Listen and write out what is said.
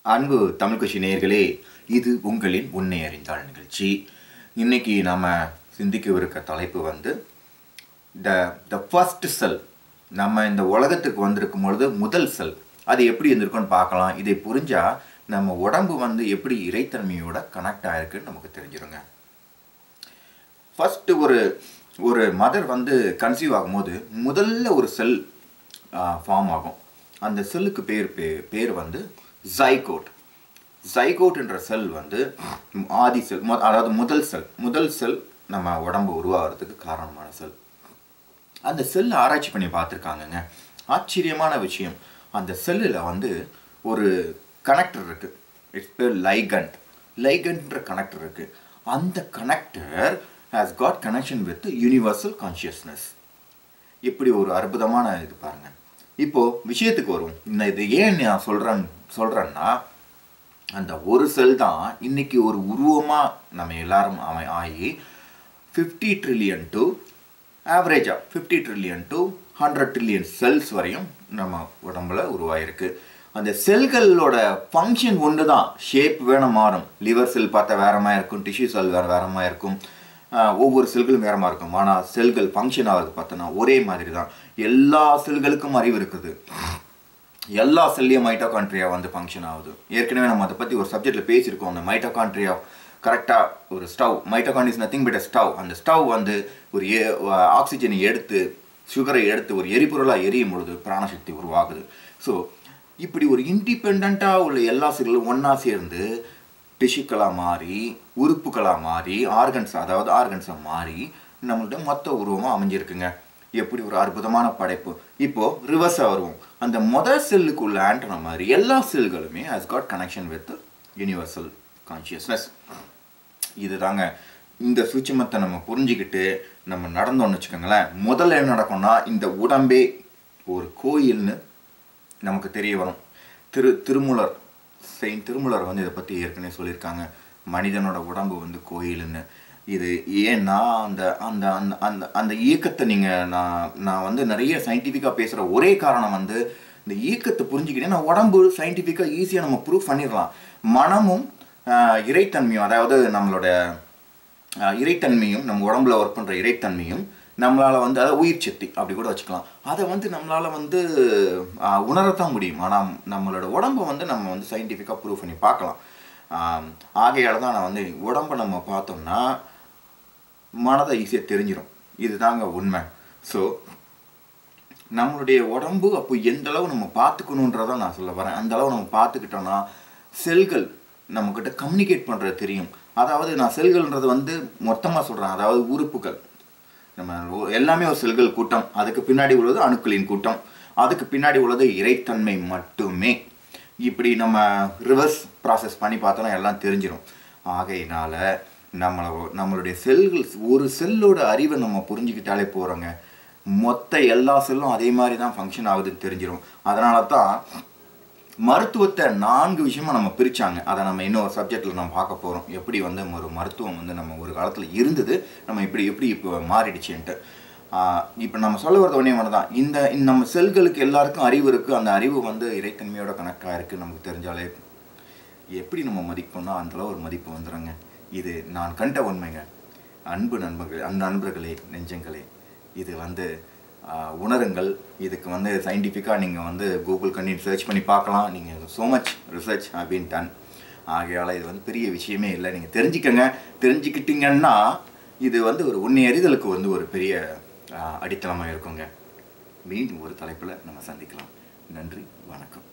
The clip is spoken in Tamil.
அன்பு தமிழ் கட்சி நேயர்களே இது உங்களின் உன்னை அறிந்தாள் நிகழ்ச்சி இன்னைக்கு நாம சிந்திக்கவிருக்க தலைப்பு வந்து த த ஃபர்ஸ்ட் செல் நம்ம இந்த உலகத்துக்கு வந்திருக்கும் பொழுது முதல் செல் அது எப்படி இருந்திருக்கும்னு பார்க்கலாம் இதை புரிஞ்சா நம்ம உடம்பு வந்து எப்படி இறைத்தன்மையோட கனெக்ட் ஆயிருக்குன்னு நமக்கு தெரிஞ்சிருங்க ஃபர்ஸ்ட் ஒரு ஒரு மதர் வந்து கன்சீவ் ஆகும்போது முதல்ல ஒரு செல் ஃபார்ம் ஆகும் அந்த செல்லுக்கு பேர் பே- பேர் வந்து ஜைகோட் ஜைகோட்ன்ற செல் வந்து ஆதி செல் மொ- அதாவது முதல் செல் முதல் செல் நம்ம உடம்பு உருவாகிறதுக்கு காரணமான செல் அந்த செல் ஆராய்ச்சி பண்ணி பார்த்துருக்காங்கங்க ஆச்சரியமான விஷயம் அந்த செல்லில் வந்து ஒரு கனெக்டர் இருக்கு இட்ஸ் பேர் லைகண்ட் லைகண்ட்ன்ற கனெக்டர் இருக்கு அந்த connector has got connection with universal consciousness இப்படி ஒரு அற்புதமான இது பாருங்க இப்போ விஷயத்துக்கு வரும் இந்த இது ஏன் நான் சொல்றேன் சொல்றேன்னா அந்த ஒரு செல் தான் இன்னைக்கு ஒரு உருவமா நம்ம எல்லாரும் அமை ஆகி ஃபிஃப்டி ட்ரில்லியன் டு ஆவரேஜாக fifty trillion to hundred trillion cells வரையும் நம்ம உடம்புல உருவாயிருக்கு அந்த செல்களோட ஃபங்க்ஷன் ஒன்று தான் ஷேப் வேணா மாறும் லிவர் செல் பார்த்தா வேறமா இருக்கும் டிஷ்யூ செல் வேறு வேறமா இருக்கும் ஆஹ் ஒவ்வொரு செல்களும் வேறமா இருக்கும் ஆனால் செல்கள் ஃபங்க்ஷன் ஆகுது பார்த்தோன்னா ஒரே மாதிரி தான் எல்லா செல்களுக்கும் அறிவு இருக்குது எல்லா செல்லையும் மைட்டோகான்ட்ரியா வந்து ஃபங்க்ஷன் ஆகுது ஏற்கனவே நம்ம அதை பற்றி ஒரு சப்ஜெக்டில் பேசியிருக்கோம் அந்த மைட்டோகான்ட்ரியா கரெக்டாக ஒரு stove mitochondria is nothing but stove அந்த ஸ்டவ் வந்து ஒரு ஏ ஆக்சிஜனை எடுத்து சுகரை எடுத்து ஒரு எரிபொருளாக எரியும் பொழுது பிராணசக்தி உருவாகுது ஸோ இப்படி ஒரு இண்டிபெண்ட்டாக உள்ள எல்லா செல்களும் ஒன்றா சேர்ந்து டிஷ்யூக்களாக மாறி உறுப்புகளாக மாறி ஆர்கன்ஸ் அதாவது ஆர்கன்ஸாக மாறி நம்மள்ட்ட மொத்த உருவமாக அமைஞ்சிருக்குங்க எப்படி ஒரு அற்புதமான படைப்பு இப்போ ரிவர்ஸாக வருவோம் அந்த முதல் செல்லுக்குள்ள ஆண்டன மாதிரி எல்லா செல்களுமே has got connection with universal consciousness இதுதாங்க இந்த சூட்சுமத்தை நம்ம புரிஞ்சுக்கிட்டு நம்ம நடந்தோம்னு வச்சுக்கோங்களேன் முதல்ல என்ன நடக்கும்னா இந்த உடம்பே ஒரு கோயில்னு நமக்கு தெரிய வரும் திரு திருமூலர் செயின்ட் திருமூலர் வந்து இதை பற்றி ஏற்கனவே சொல்லியிருக்காங்க மனிதனோட உடம்பு வந்து கோயில்னு இது ஏன்னா அந்த அந்த அந்த அந்த அந்த இயக்கத்தை நீங்கள் நான் நான் வந்து நிறைய சயின்டிஃபிக்காக பேசுகிற ஒரே காரணம் வந்து இந்த இயக்கத்தை புரிஞ்சுக்கிட்டே நான் உடம்பு சயின்டிஃபிக்காக ஈஸியாக நம்ம ப்ரூவ் பண்ணிடலாம் மனமும் ஆஹ், இறைத்தன்மையும் அதாவது நம்மளோட ஆஹ், இறைத்தன்மையும் நம்ம உடம்புல ஒர்க் பண்ணுற இறைத்தன்மையும் நம்மளால் வந்து அதை உயிர் சக்தி அப்படி கூட வச்சுக்கலாம் அதை வந்து நம்மளால் வந்து ஆஹ், உணரத்தான் முடியும் ஆனால் நம்மளோட உடம்பை வந்து நம்ம வந்து சயின்டிஃபிக்காக ப்ரூவ் பண்ணி பார்க்கலாம் ஆஹ், ஆகையால தான் நான் வந்து உடம்பை நம்ம பார்த்தோம்னா மனதை ஈஸியாக தெரிஞ்சிடும் இதுதாங்க உண்மை ஸோ நம்மளுடைய உடம்பு அப்போ எந்த அளவு நம்ம பார்த்துக்கணுன்றதை நான் சொல்ல வரேன் அந்த அளவு நம்ம பார்த்துக்கிட்டோம்னா செல்கள் நம்மக்கிட்ட கம்யூனிகேட் பண்ணுறது தெரியும் அதாவது நான் செல்கள்ன்றது வந்து மொத்தமாக சொல்கிறேன் அதாவது உறுப்புகள் நம்ம ஒ- எல்லாமே ஒரு செல்கள் கூட்டம் அதுக்கு பின்னாடி உள்ளது அணுக்களின் கூட்டம் அதுக்கு பின்னாடி உள்ளது இறைத்தன்மை மட்டுமே இப்படி நம்ம ரிவர்ஸ் ப்ராசஸ் பண்ணி பார்த்தோன்னா எல்லாம் தெரிஞ்சிடும் ஆகையினால நம்மளை நம்மளுடைய செல்கள் ஒரு செல்லோட அறிவை நம்ம புரிஞ்சுக்கிட்டாலே போகிறோங்க மொத்த எல்லா செல்லும் அதே மாதிரி தான் ஃபங்க்ஷன் ஆகுதுன்னு தெரிஞ்சிடும் அதனால தான் மருத்துவத்தை நான்கு விஷயமா நம்ம பிரிச்சாங்க அதை நம்ம இன்னொரு சப்ஜெக்டில் நம்ம பார்க்க போகிறோம் எப்படி வந்து ஒரு மருத்துவம் வந்து நம்ம ஒரு காலத்தில் இருந்தது நம்ம இப்படி எப்படி இப்போ மாறிடுச்சுன்ட்டு இப்போ நம்ம சொல்ல வரது ஒன்றே ஒன்று தான் இந்த இந்த நம்ம செல்களுக்கு எல்லாருக்கும் அறிவு இருக்குது அந்த அறிவு வந்து இறைத்தன்மையோட கணக்காக இருக்குது நமக்கு தெரிஞ்சாலே எப்படி நம்ம மதிப்போம்னா அந்தளவு ஒரு மதிப்பு வந்துடுங்க இது நான் கண்ட உண்மைங்க அன்பு நண்பர்கள் அந்த நண்பர்களே நெஞ்சங்களே இது வந்து ஆஹ், உணருங்கள் இதுக்கு வந்து சயின்டிஃபிக்காக நீங்கள் வந்து கூகுள் கண்ணி சர்ச் பண்ணி பார்க்கலாம் நீங்கள் ஸோ மச் ரிசர்ச் அப்படின்னு டன் ஆகையால் இது வந்து பெரிய விஷயமே இல்லை நீங்கள் தெரிஞ்சுக்கங்க தெரிஞ்சுக்கிட்டீங்கன்னா இது வந்து ஒரு உண்மை அறிதலுக்கு வந்து ஒரு பெரிய ஆஹ், அடித்தளமாக இருக்குங்க மீண்டும் ஒரு தலைப்பில் நம்ம சந்திக்கலாம் நன்றி வணக்கம்